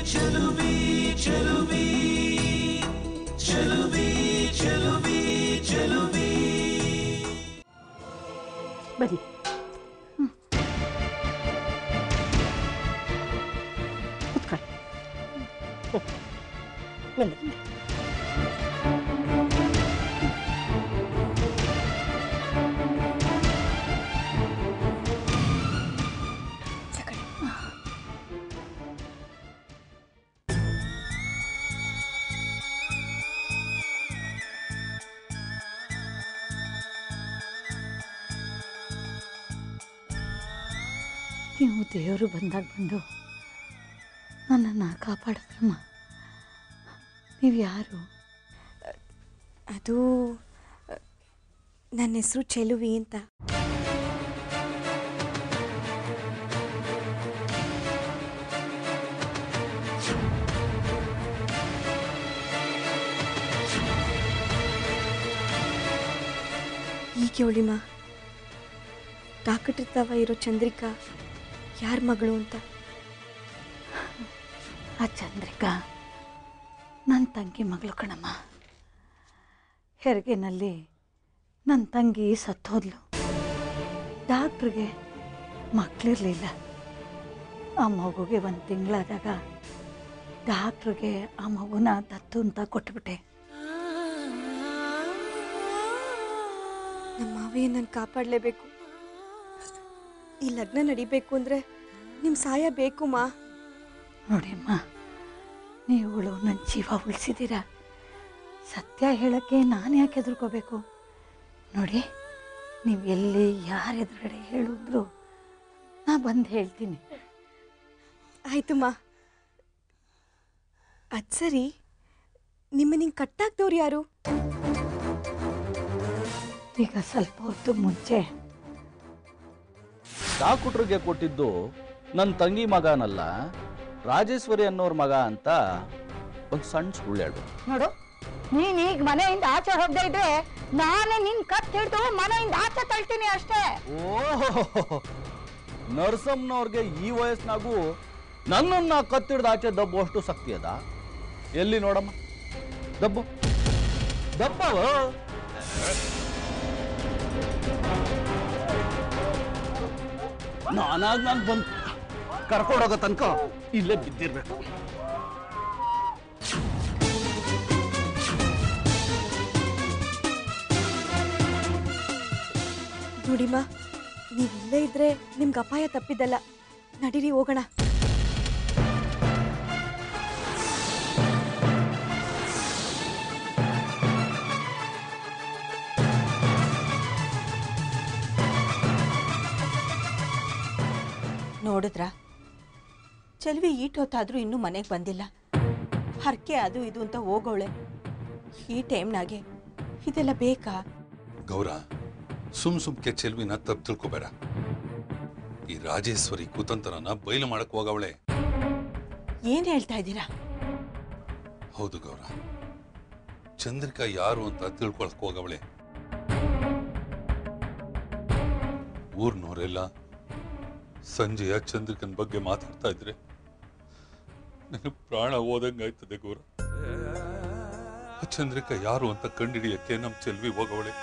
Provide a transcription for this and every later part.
ಬನ್ನಿ ಹ್ಮ್. ಕೂತ್ಕೊಳ್ಳಿ ಹ್ಮ್. ಬನ್ನಿ ಬನ್ನಿ. ನೀವು ದೇವರು ಬಂದಾಗ ಬಂದು ನನ್ನನ್ನು ಕಾಪಾಡಿದ್ರಮ್ಮ ನೀವು ಯಾರು ಅದು ಅ, ನನ್ನ ಹೆಸರು ಚೆಲುವಿ ಅಂತ ಈಗ ಹೇಳಿಮ್ಮ ತಾಕಟ್ಟಿರ್ತಾವ ಇರೋ ಚಂದ್ರಿಕಾ ಯಾರ ಮಗಳು ಅಂತ ಆ ಚಂದ್ರಿಕಾ ನನ್ನ ತಂಗಿ ಮಗಳು ಕಣಮ್ಮ ಹೆರಿಗೆನಲ್ಲಿ ನನ್ನ ತಂಗಿ ಸತ್ತೋದ್ಲು ಡಾಕ್ಟ್ರಿಗೆ ಮಕ್ಕಳಿರಲಿಲ್ಲ ಆ ಮಗುಗೆ ಒಂದು ತಿಂಗಳಾದಾಗ ಡಾಕ್ಟ್ರಿಗೆ ಆ ಮಗುನ ದತ್ತು ಅಂತ ಕೊಟ್ಬಿಟ್ಟೆ ನಮ್ಮ ಮಾವಯ್ಯ ನಾನು ಕಾಪಾಡಲೇಬೇಕು ಈ ಲಗ್ನ ನಡಿಬೇಕು ಅಂದರೆ ನಿಮ್ಮ ಸಹಾಯ ಬೇಕು ಮಾ ನೋಡಿಮ್ಮ ನೀವುಗಳು ನನ್ನ ಜೀವ ಉಳಿಸಿದ್ದೀರ ಸತ್ಯ ಹೇಳೋಕ್ಕೆ ನಾನು ಯಾಕೆ ಹೆದರ್ಕೋಬೇಕು ನೋಡಿ ನೀವು ಎಲ್ಲಿ ಯಾರ ಎದುರುಗಡೆ ಹೇಳಿದ್ರು ನಾ ಬಂದು ಹೇಳ್ತೀನಿ ಆಯ್ತು ಮಾ ಅದು ಸರಿ ನಿಮ್ಮ ನಿಂಗೆ ಕಟ್ಟಾಕ್ದವ್ರು ಯಾರು ಈಗ ಸ್ವಲ್ಪ ಹೊತ್ತು ಮುಂಚೆ ಡಾಕ್ಟ್ರಿಗೆ ಕೊಟ್ಟಿದ್ದು ನನ್ನ ತಂಗಿ ಮಗನಲ್ಲ ರಾಜೇಶ್ವರಿ ಅನ್ನೋರ್ ಮಗ ಅಂತ ಒಂದು ಸಣ್ಣ ಸುಳ್ಳು ಹೇಳ್ಬೇಕು ನೋಡು ನೀನ್ ಈಗ ಮನೆಯಿಂದ ಆಚೆ ಹೋಗದೆ ಇದ್ರೆ ನಾನೇ ನಿನ್ ಕತ್ ಹಿಡಿದು ಮನೆಯಿಂದ ಆಚೆ ತಳ್ತೀನಿ ಅಷ್ಟೇ ಓಹೋ ನರಸಮ್ಮನವ್ರಿಗೆ ಈ ವಯಸ್ಸಿನಾಗೂ ನನ್ನನ್ನ ಕತ್ತಿಡ್ದು ಆಚೆ ದಬ್ಬುವಷ್ಟು ಶಕ್ತಿ ಅದ ಎಲ್ಲಿ ನೋಡಮ್ಮ ದಬ್ಬು ದಬ್ಬವ ನಾನಾಗ ನಾನು ಬಂದು ಕರ್ಕೊಂಡೋಗೋ ತನಕ ಇಲ್ಲೇ ಬಿದ್ದಿರ್ಬೇಕು ನೋಡಿಮ್ಮ ನೀವು ಇಲ್ಲೇ ಇದ್ರೆ ನಿಮ್ಗೆ ಅಪಾಯ ತಪ್ಪಿದ್ದಲ್ಲ ನಡೀರಿ ಹೋಗೋಣ ನೋಡಿದ್ರ ಚೆಲ್ವಿ ಈಟೊತ್ತಾದ್ರೂ ಇನ್ನೂ ಮನೆಗೆ ಬಂದಿಲ್ಲ ಹರಕೆ ಅದು ಇದು ಅಂತ ಹೋಗೋಳೆ ಈ ಟೈಮ್ನಾಗೆ ಇದೆಲ್ಲ ಬೇಕಾ ಗೌರ ಸುಮ್ ಸುಮ್ಕೆ ಚೆಲ್ವಿನ ತಪ್ಪು ತಿಳ್ಕೊಬೇಡ ಈ ರಾಜೇಶ್ವರಿ ಕುತಂತ್ರನ ಬಯಲು ಮಾಡಕ್ ಹೋಗವಳೆ ಏನ್ ಹೇಳ್ತಾ ಇದ್ದೀರಾ ಹೌದು ಗೌರ ಚಂದ್ರಿಕಾ ಯಾರು ಅಂತ ತಿಳ್ಕೊಳಕ್ ಹೋಗವಳೆ ಊರ್ನವರೆಲ್ಲ ಸಂಜೆಯ ಚಂದ್ರಿಕನ್ ಬಗ್ಗೆ ಮಾತಾಡ್ತಾ ಇದ್ರೆ ನನಗೆ ಪ್ರಾಣ ಹೋದಂಗಾಯ್ತದೆ ಗೌರ ಆ ಚಂದ್ರಿಕಾ ಯಾರು ಅಂತ ಕಂಡಿಡಿಯಕ್ಕೆ ನಮ್ ಚೆಲ್ವಿ ಹೋಗವಳೆ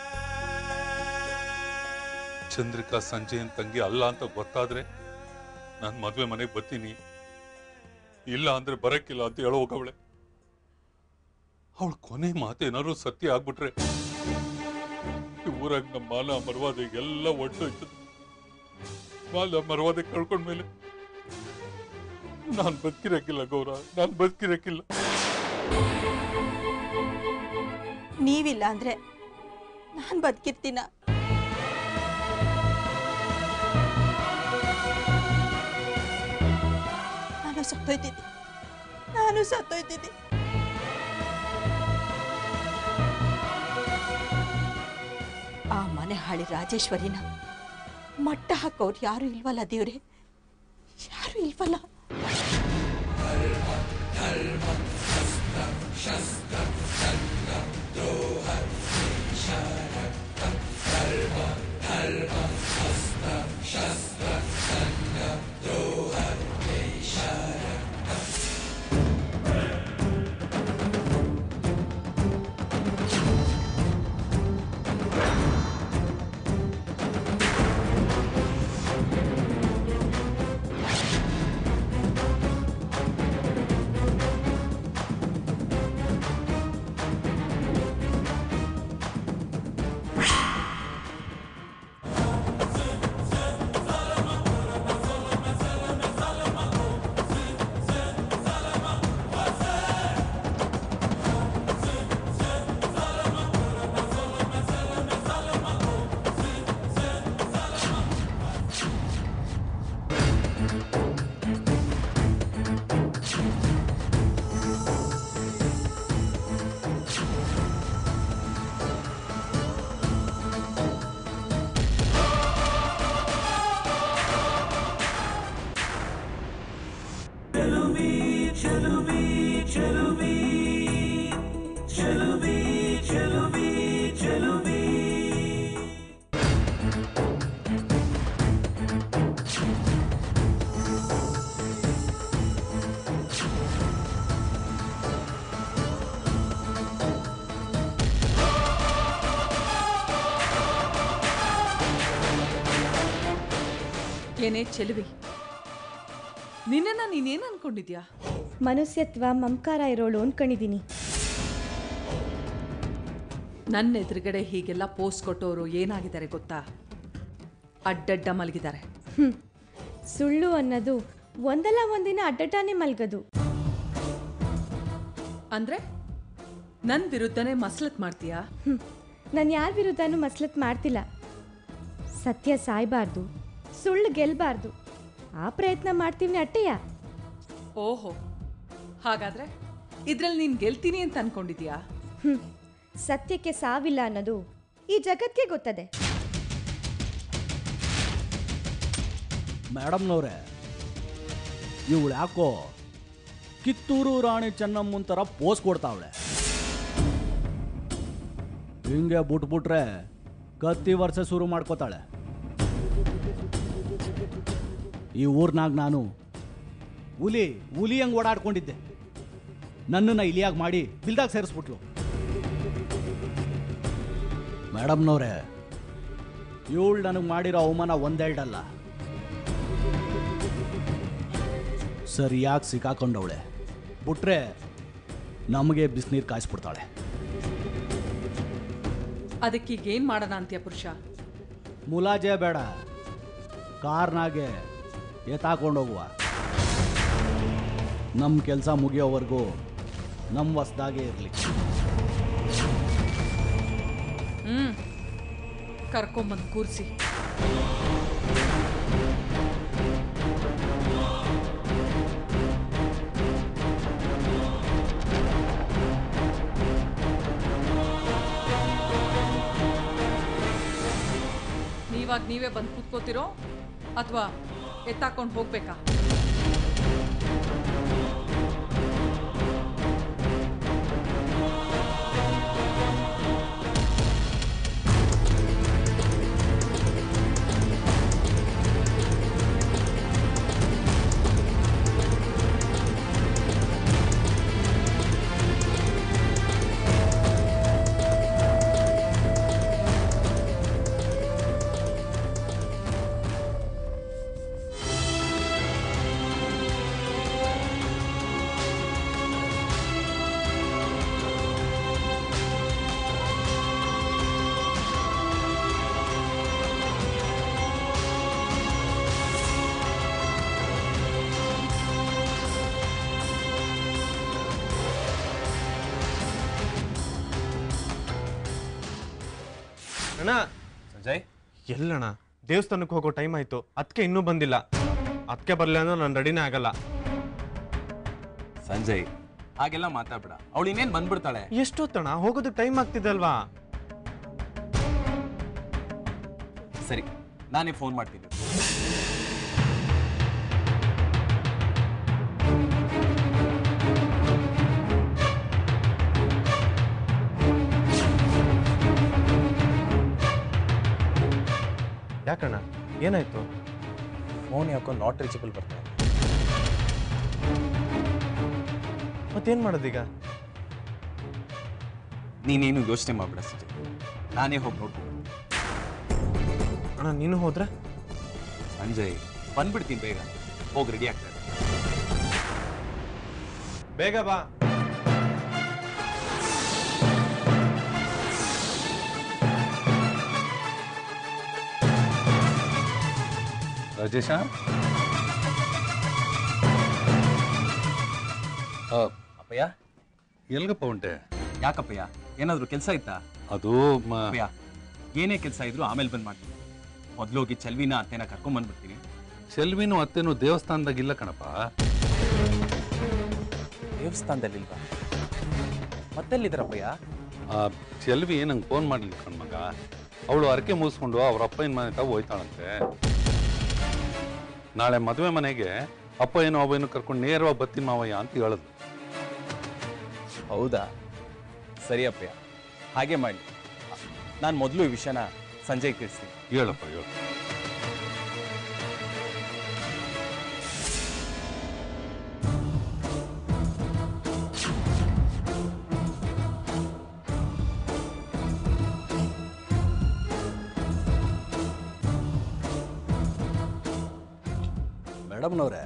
ಚಂದ್ರಿಕಾ ಸಂಜೆಯನ್ ತಂಗಿ ಅಲ್ಲ ಅಂತ ಗೊತ್ತಾದ್ರೆ ನಾನ್ ಮದ್ವೆ ಮನೆಗೆ ಬರ್ತೀನಿ ಇಲ್ಲ ಅಂದ್ರೆ ಬರಕ್ಕಿಲ್ಲ ಅಂತ ಹೇಳೋ ಹೋಗವಳೆ ಅವಳ ಕೊನೆ ಮಾತೇನಾದ್ರು ಸತ್ಯ ಆಗ್ಬಿಟ್ರೆ ಈ ಊರಾಗ ನಮ್ಮ ಮಾನ ಮರವಾದೆ ಎಲ್ಲ ಒಟ್ಟೋಯ್ತದೆ ಮಾನ ಮರವಾದೆ ಕಳ್ಕೊಂಡ್ಮೇಲೆ ನಾನ್ ಬದುಕಿರಕ್ಕಿಲ್ಲ ಗೌರ ನಾನ್ ಬದುಕಿರಕ್ಕಿಲ್ಲ ನೀವಿಲ್ಲ ಅಂದ್ರೆ ನಾನ್ ಬದುಕಿರ್ತೀನ ನಾನು ಸತ್ತೋಯ್ತೀನಿ ನಾನು ಸತ್ತೋಯ್ತೀನಿ ಆ ಮನೆ ಹಾಳಿ ರಾಜೇಶ್ವರಿನ ಮಟ್ಟ ಹಾಕೋರು ಯಾರು ಇಲ್ವಲ್ಲ ದೇವ್ರೆ ಯಾರು ಇಲ್ವಲ್ಲ ಏನೇ ಚೆಲುವಿ ನಿನ್ನನ್ನ ನೀನೇನ್ ಅನ್ಕೊಂಡಿದ್ಯಾ ಮನುಷ್ಯತ್ವ ಮಮಕಾರ ಇರೋಳು ಅನ್ಕೊಂಡಿದ್ದೀನಿ ನನ್ನ ಎದುರುಗಡೆ ಹೀಗೆಲ್ಲ ಪೋಸ್ಟ್ ಕೊಟ್ಟವರು ಏನಾಗಿದ್ದಾರೆ ಗೊತ್ತಾ ಅಡ್ಡಡ್ಡ ಮಲಗಿದ್ದಾರೆ ಹ್ಮ್. ಸುಳ್ಳು ಅನ್ನೋದು ಒಂದಲ್ಲ ಒಂದಿನ ಅಡ್ಡಡ್ಡಾನೇ ಮಲ್ಗದು ಅಂದ್ರೆ ನನ್ನ ವಿರುದ್ಧನೇ ಮಸ್ಲತ್ ಮಾಡ್ತೀಯಾ ನಾನು ಯಾರ ವಿರುದ್ಧನೂ ಮಸ್ಲತ್ ಮಾಡ್ತಿಲ್ಲ ಸತ್ಯ ಸಾಯ್ಬಾರ್ದು ಸುಳ್ಳು ಗೆಲ್ಬಾರ್ದು ಆ ಪ್ರಯತ್ನ ಮಾಡ್ತೀವಿ ಅಟ್ಟೆಯ ಓಹೋ ಹಾಗಾದ್ರೆ ಇದ್ರಲ್ಲಿ ನೀನ್ ಗೆಲ್ತೀನಿ ಅಂತ ಅನ್ಕೊಂಡಿದ್ಯಾ ಹ್ಮ್ ಸತ್ಯಕ್ಕೆ ಸಾವಿಲ್ಲ ಅನ್ನೋದು ಈ ಜಗತ್ಗೆ ಗೊತ್ತದೆ ಮೇಡಮ್ನವ್ರೆ ಇವಳು ಯಾಕೋ ಕಿತ್ತೂರು ರಾಣಿ ಚೆನ್ನಮ್ಮನ ಥರ ಪೋಸ್ ಕೊಡ್ತಾವಳೆ ಹಿಂಗೆ ಬಿಟ್ಬಿಟ್ರೆ ಕತ್ತಿ ವರ್ಷ ಶುರು ಮಾಡ್ಕೋತಾಳೆ ಈ ಊರ್ನಾಗ ನಾನು ಹುಲಿ ಹುಲಿ ಹಂಗೆ ಓಡಾಡ್ಕೊಂಡಿದ್ದೆ ನನ್ನನ್ನು ಇಲಿಯಾಗಿ ಮಾಡಿ ಬಿಲ್ದಾಗ ಸೇರಿಸ್ಬಿಟ್ಲು ಮೇಡಮ್ನವ್ರೆ ಇವಳು ನನಗೆ ಮಾಡಿರೋ ಅವಮಾನ ಒಂದೆರಡಲ್ಲ ಸರಿಯಾಗಿ ಸಿಕ್ಕಾಕೊಂಡವಳೆ ಬಿಟ್ರೆ ನಮಗೆ ಬಿಸಿನೀರು ಕಾಯಿಸ್ಬಿಡ್ತಾಳೆ ಅದಕ್ಕೀಗ ಏನ್ ಮಾಡೋಣ ಅಂತ್ಯ ಪುರುಷ ಮುಲಾಜೆ ಬೇಡ ಕಾರ್ನಾಗೆ ಎತ್ತಾಕೊಂಡೋಗುವ ನಮ್ಮ ಕೆಲಸ ಮುಗಿಯೋವರೆಗೂ ನಮ್ಮ ಹೊಸ್ದಾಗೆ ಇರಲಿ ಹ್ಮ್ ಕರ್ಕೊಂಬಂದ್ ಕೂರ್ಸಿ ನೀವಾಗ ನೀವೇ ಬಂದು ಕೂತ್ಕೋತಿರೋ ಅಥವಾ ಎತ್ತಾಕೊಂಡು ಹೋಗ್ಬೇಕಾ ಅಣ್ಣ ಸಂಜಯ್ ಎಲ್ಲಣ್ಣ ದೇವಸ್ಥಾನಕ್ಕೆ ಹೋಗೋ ಟೈಮ್ ಆಯ್ತು ಅದಕ್ಕೆ ಇನ್ನೂ ಬಂದಿಲ್ಲ ಅದಕ್ಕೆ ಬರಲಿಲ್ಲ ಅಂದ್ರೆ ನಾನು ರೆಡಿನೇ ಆಗಲ್ಲ ಸಂಜಯ್ ಹಾಗೆಲ್ಲ ಮಾತಾಡ್ಬೇಡ ಅವಳು ಇನ್ನೇನ್ ಬಂದ್ಬಿಡ್ತಾಳೆ ಎಷ್ಟೊತ್ತಣ್ಣ ಹೋಗೋದಕ್ಕೆ ಟೈಮ್ ಆಗ್ತಿದೆ ಅಲ್ವಾ ಸರಿ ನಾನೇ ಫೋನ್ ಮಾಡ್ತೀನಿ ಯಾಕಣ್ಣ ಏನಾಯ್ತು ಫೋನ್ ಯಾಕೋ ನಾಟ್ ರೀಚಬಲ್ ಬರ್ತಾ ಇದೆ. ಮತ್ತೇನ್ ಮಾಡೋದೀಗ ನೀನೇನು ಯೋಚನೆ ಮಾಡ್ಬೇಡ ಸಂಜಯ್ ನಾನೇ ಹೋಗಿ ನೋಡ್ಕೊಂಡು ಅಣ್ಣ ನೀನು ಹೋದ್ರೆ ಸಂಜಯ್ ಬಂದ್ಬಿಡ್ತೀನಿ ಬೇಗ ಹೋಗಿ ರೆಡಿ ಆಗ್ತಾರೆ ಬೇಗ ಬಾ ರಾಜೇಶ ಅಪ್ಪಯ್ಯ ಎಲ್ಗಪ್ಪ ಉಂಟೆ ಯಾಕಪ್ಪಯ್ಯ ಏನಾದ್ರು ಕೆಲಸ ಇತ್ತಾ ಅದು ಮ- ಅಪ್ಪಯ್ಯ ಏನೇ ಕೆಲಸ ಇದ್ರು ಆಮೇಲೆ ಬಂದ್ ಮಾಡ್ತೀನಿ ಮೊದ್ಲು ಹೋಗಿ ಚಲ್ವಿನ ಅತ್ತೆನ ಕರ್ಕೊಂಡ್ ಬಂದ್ಬಿಡ್ತೀನಿ ಚೆಲ್ವಿನೂ ಅತ್ತೆನೂ ದೇವಸ್ಥಾನದಾಗ ಇಲ್ಲ ಕಣಪ್ಪ ದೇವಸ್ಥಾನದಲ್ಲಿಲ್ವಾ ಮತ್ತೆಲ್ಲಿದ್ದಾರಪ್ಪಯ್ಯ ಆ ಚೆಲ್ವಿ ನಂಗೆ ಫೋನ್ ಮಾಡ್ಲಿಲ್ಲ ಕಣ್ಮಗ ಅವಳು ಅರಕೆ ಮುಗಿಸ್ಕೊಂಡು ಅವ್ರ ಅಪ್ಪನ ಮನೆ ತಾವು ಹೋಯ್ತಾಳಂತೆ ನಾಳೆ ಮದುವೆ ಮನೆಗೆ ಅಪ್ಪ ಏನೋ ಅವೇನೋ ಕರ್ಕೊಂಡು ನೇರವಾಗಿ ಬರ್ತೀನಿ ಮಾವಯ್ಯ ಅಂತ ಹೇಳಿದ್ರು ಹೌದಾ ಸರಿ ಅಪ್ಪಯ್ಯ ಹಾಗೆ ಮಾಡಿ ನಾನು ಮೊದಲು ಈ ವಿಷಯನ ಸಂಜಯ್ ತಿಳಿಸ್ತೀನಿ ಹೇಳಪ್ಪ ಹೇಳು ಮೇಡಮ್ನವ್ರೆ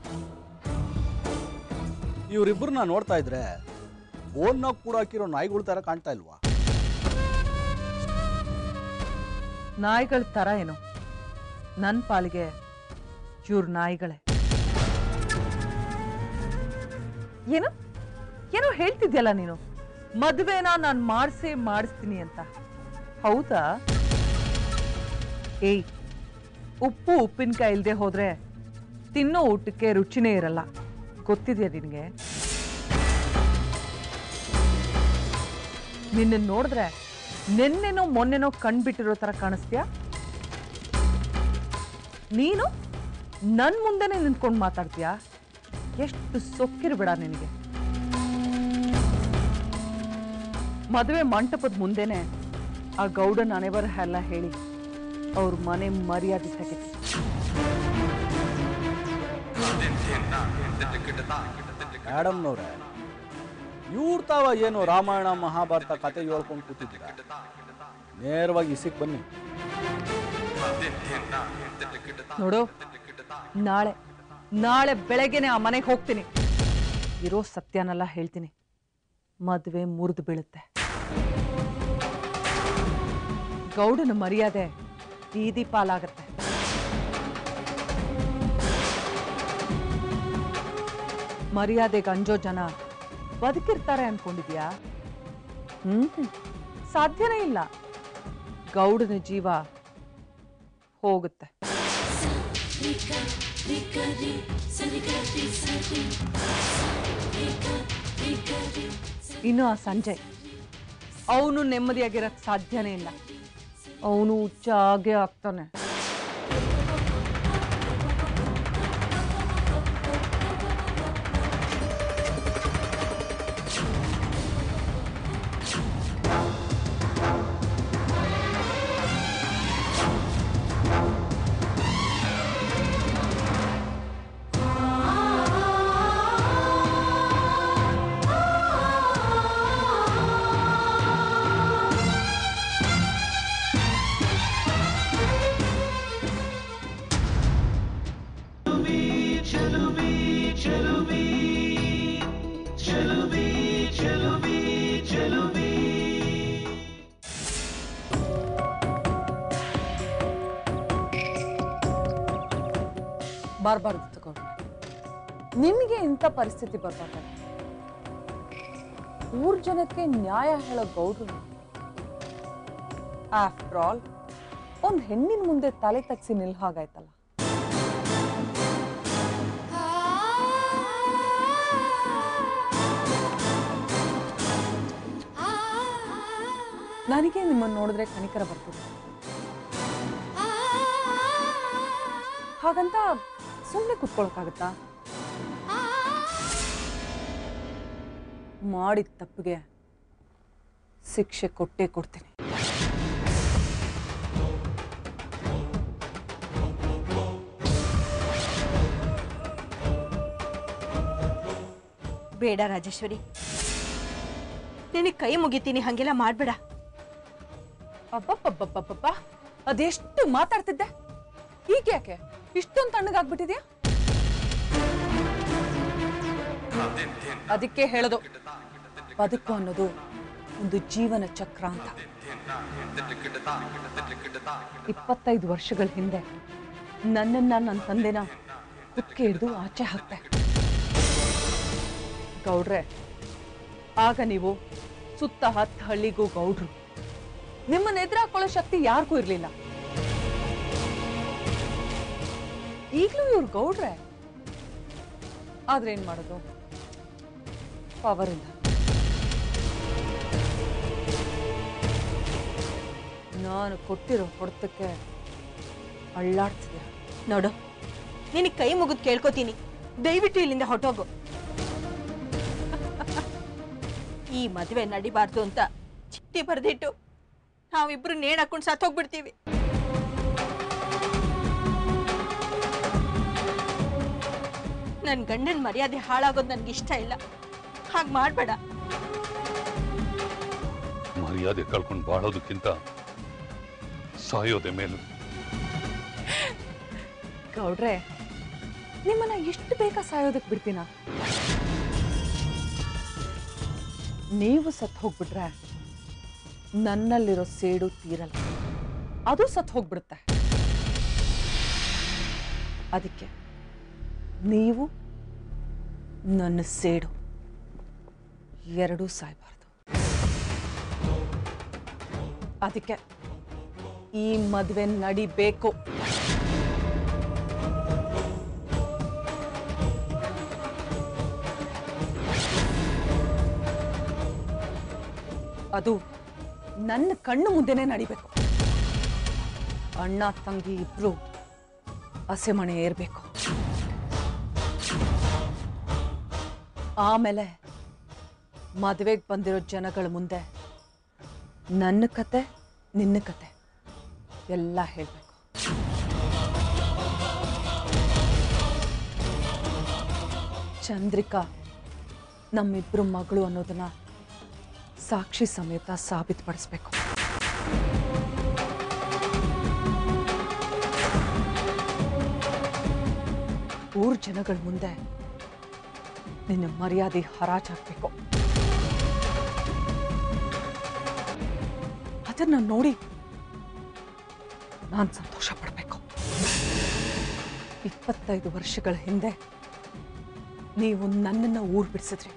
ಇವರಿಬ್ಬರನ್ನ ನೋಡ್ತಾ ಇದ್ರೆ ಬೋನ್ನಾಗ ಕೂಡ ಹಾಕಿರೋ ನಾಯಿಗಳ ಥರ ಕಾಣ್ತಾ ಇಲ್ವಾ ನಾಯಿಗಳ ಥರ ಏನು ನನ್ನ ಪಾಲಿಗೆ ಇವ್ರ ನಾಯಿಗಳೇ ಏನು ಏನೋ ಹೇಳ್ತಿದ್ಯಲ್ಲ ನೀನು ಮದುವೆನ ನಾನು ಮಾಡಿಸೇ ಮಾಡಿಸ್ತೀನಿ ಅಂತ ಹೌದಾ ಏಯ್ ಉಪ್ಪು ಉಪ್ಪಿನಕಾಯಿ ಇಲ್ಲದೆ ಹೋದ್ರೆ ತಿನ್ನೋ ಊಟಕ್ಕೆ ರುಚಿನೇ ಇರಲ್ಲ ಗೊತ್ತಿದೆಯಾ ನಿನಗೆ ನಿನ್ನ ನೋಡಿದ್ರೆ ನಿನ್ನೆನೋ ಮೊನ್ನೆನೋ ಕಣ್ಬಿಟ್ಟಿರೋ ಥರ ಕಾಣಿಸ್ತೀಯಾ ನೀನು ನನ್ನ ಮುಂದೆನೇ ನಿಂತ್ಕೊಂಡು ಮಾತಾಡ್ತೀಯಾ ಎಷ್ಟು ಸೊಕ್ಕಿರ್ಬೇಡ ನಿನಗೆ ಮದುವೆ ಮಂಟಪದ ಮುಂದೆನೆ ಆ ಗೌಡನ ಅನೆವರ ಎಲ್ಲ ಹೇಳಿ ಅವ್ರ ಮನೆ ಮರ್ಯಾದೆ ತೆಗೆದು ಮೇಡಮ್ನವ್ರೆ ಇವ್ರ ತಾವ ಏನು ರಾಮಾಯಣ ಮಹಾಭಾರತ ಕತೆ ಹೇಳ್ಕೊಂಡು ಕೂತಿದ್ದೀರ ನೇರವಾಗಿ ಇಸಿಕ್ ಬನ್ನಿ ನೋಡು ನಾಳೆ ನಾಳೆ ಬೆಳಗ್ಗೆನೆ ಆ ಮನೆಗೆ ಹೋಗ್ತೀನಿ ಇರೋ ಸತ್ಯನೆಲ್ಲ ಹೇಳ್ತೀನಿ ಮದುವೆ ಮುರಿದು ಬೀಳುತ್ತೆ ಗೌಡನ ಮರ್ಯಾದೆ ಬೀದಿ ಪಾಲಾಗತ್ತೆ ಮರ್ಯಾದೆಗೆ ಅಂಜೋ ಜನ ಬದುಕಿರ್ತಾರೆ ಅನ್ಕೊಂಡಿದ್ಯಾ ಹ್ಮ್ ಹ್ಮ್. ಸಾಧ್ಯನೇ ಇಲ್ಲ ಗೌಡನ ಜೀವ ಹೋಗುತ್ತೆ ಇನ್ನು ಆ ಸಂಜಯ್ ಅವನು ನೆಮ್ಮದಿಯಾಗಿರಕ್ ಸಾಧ್ಯನೇ ಇಲ್ಲ ಅವನು ಹುಚ್ಚಾಗೆ ಆಗ್ತಾನೆ ಬರಬಾರ್ದು ತಗೊಂಡು ನಿಮಗೆ ಇಂಥ ಪರಿಸ್ಥಿತಿ ಬರಬಾರ್ದು ಊರ್ ಜನಕ್ಕೆ ನ್ಯಾಯ ಹೇಳೋ ಗೌಡ್ರು ಆಫ್ಟರ್ ಆಲ್ ಒಂದು ಹೆಣ್ಣಿನ ಮುಂದೆ ತಲೆ ತಗ್ಸಿ ನಿಲ್ ಹಾಗಾಯ್ತಲ್ಲ ನನಗೆ ನಿಮ್ಮನ್ನು ನೋಡಿದ್ರೆ ಕನಿಕರ ಬರ್ತದೆ ಹಾಗಂತ ಸುಮ್ಮನೆ ಕುತ್ಕೊಳಕ್ಕಾಗತ್ತಾ ಮಾಡಿದ ತಪ್ಪಿಗೆ ಶಿಕ್ಷೆ ಕೊಟ್ಟೇ ಕೊಡ್ತೀನಿ ಬೇಡ ರಾಜೇಶ್ವರಿ ನಿನಗೆ ಕೈ ಮುಗಿತೀನಿ ಹಂಗೆಲ್ಲ ಮಾಡಬೇಡ ಅಬ್ಬಬ್ಬಬ್ಬಬ್ಬಬ್ಬ ಅದೆಷ್ಟು ಮಾತಾಡ್ತಿದ್ದೆ ಈಗ ಯಾಕೆ ಇಷ್ಟೊಂದು ತಣ್ಣಗಾಗ್ಬಿಟ್ಟಿದ್ಯಾ ಅದಕ್ಕೆ ಹೇಳೋದು ಬದುಕು ಅನ್ನೋದು ಒಂದು ಜೀವನ ಚಕ್ರ ಅಂತ ಇಪ್ಪತ್ತೈದು ವರ್ಷಗಳ ಹಿಂದೆ ನನ್ನನ್ನ ನನ್ನ ತಂದೆನ ಕುಕ್ಕೆ ಹಿಡಿದು ಆಚೆ ಹಾಕ್ತೆ ಗೌಡ್ರೆ ಆಗ ನೀವು ಸುತ್ತ ಹತ್ತು ಹಳ್ಳಿಗೂ ಗೌಡ್ರು ನಿಮ್ಮನ್ನ ಎದುರಾಕೊಳ್ಳೋ ಶಕ್ತಿ ಯಾರಿಗೂ ಇರಲಿಲ್ಲ ಈಗಲೂ ಇವ್ರು ಗೌಡ್ರೆ ಆದ್ರೆ ಏನ್ ಮಾಡೋದು ಪವರ್ ಇಲ್ಲ ನಾನು ಕೊಟ್ಟಿರೋ ಹೊಡೆತಕ್ಕೆ ಅಳ್ಳಾಡ್ತಿದ್ದೆ ನೋಡು ನಿನಗೆ ಕೈ ಮುಗಿದು ಕೇಳ್ಕೊತೀನಿ ದಯವಿಟ್ಟು ಇಲ್ಲಿಂದ ಹೊಟ್ಟೋಗು ಈ ಮದುವೆ ನಡಿಬಾರ್ದು ಅಂತ ಚಿಟ್ಟಿ ಬರ್ದಿಟ್ಟು ನಾವಿಬ್ರು ನೇಣ್ ಹಾಕೊಂಡು ಸತ್ತೋಗ್ಬಿಡ್ತೀವಿ ನನ್ನ ಗಂಡನ ಮರ್ಯಾದೆ ಹಾಳಾಗೋದು ನನ್ಗೆ ಇಷ್ಟ ಇಲ್ಲ ಹಾಗೆ ಮಾಡಬೇಡ ಮರ್ಯಾದೆ ಕಳ್ಕೊಂಡು ಬಾಳೋದಕ್ಕಿಂತ ಸಾಯೋದೆ ಮೇಲು ಗೌಡ್ರೆ ನಿಮ್ಮನ್ನ ಎಷ್ಟು ಬೇಗ ಸಾಯೋದಕ್ಕೆ ಬಿಡ್ತೀನ ನೀವು ಸತ್ ಹೋಗ್ಬಿಟ್ರೆ ನನ್ನಲ್ಲಿರೋ ಸೇಡು ತೀರಲ್ಲ ಅದು ಸತ್ ಹೋಗ್ಬಿಡುತ್ತೆ ಅದಕ್ಕೆ ನೀವು ನನ್ನ ಸೇಡು ಎರಡೂ ಸಾಯಬಾರ್ದು ಅದಕ್ಕೆ ಈ ಮದುವೆ ನಡಿಬೇಕು ಅದು ನನ್ನ ಕಣ್ಣು ಮುಂದೆನೆ ನಡಿಬೇಕು ಅಣ್ಣ ತಂಗಿ ಇಬ್ರು ಹಸೆಮಣೆ ಏರ್ಬೇಕು ಆಮೇಲೆ ಮದುವೆಗೆ ಬಂದಿರೋ ಜನಗಳ ಮುಂದೆ ನನ್ನ ಕತೆ ನಿನ್ನ ಕತೆ ಎಲ್ಲ ಹೇಳಬೇಕು ಚಂದ್ರಿಕಾ ನಮ್ಮಿಬ್ರು ಮಗಳು ಅನ್ನೋದನ್ನ ಸಾಕ್ಷಿ ಸಮೇತ ಸಾಬೀತುಪಡಿಸ್ಬೇಕು ಊರ್ ಜನಗಳ ಮುಂದೆ ನಿನ್ನ ಮರ್ಯಾದೆ ಹರಾಜಾಕ್ಬೇಕು ಅದನ್ನ ನೋಡಿ ನಾನು ಸಂತೋಷ ಪಡಬೇಕು ಇಪ್ಪತ್ತೈದು ವರ್ಷಗಳ ಹಿಂದೆ ನೀವು ನನ್ನನ್ನು ಊರು ಬಿಡಿಸಿದ್ರಿ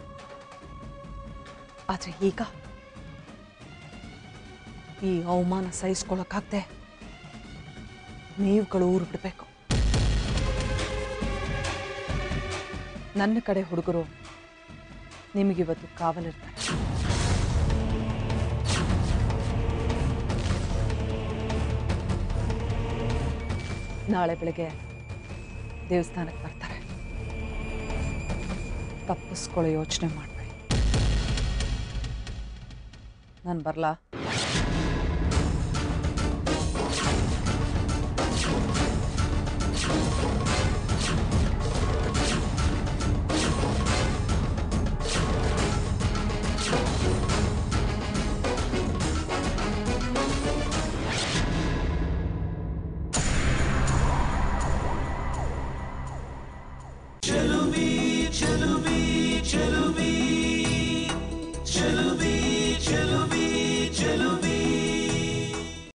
ಆದ್ರೆ ಈಗ ಈ ಅವಮಾನ ಸಹಿಸ್ಕೊಳಕ್ಕಾಗ್ದೆ ನೀವುಗಳು ಊರು ಬಿಡಬೇಕು ನನ್ನ ಕಡೆ ಹುಡುಗರು ನಿಮಗಿವತ್ತು ಕಾವಲಿರ್ತಾರೆ ನಾಳೆ ಬೆಳಗ್ಗೆ ದೇವಸ್ಥಾನಕ್ಕೆ ಬರ್ತಾರೆ ತಪ್ಪಿಸ್ಕೊಳ್ಳೋ ಯೋಚನೆ ಮಾಡಬೇಡಿ ನಾನು ಬರಲಾ ಚೆಲುವಿ ಚೆಲುವಿ ಚೆಲುವಿ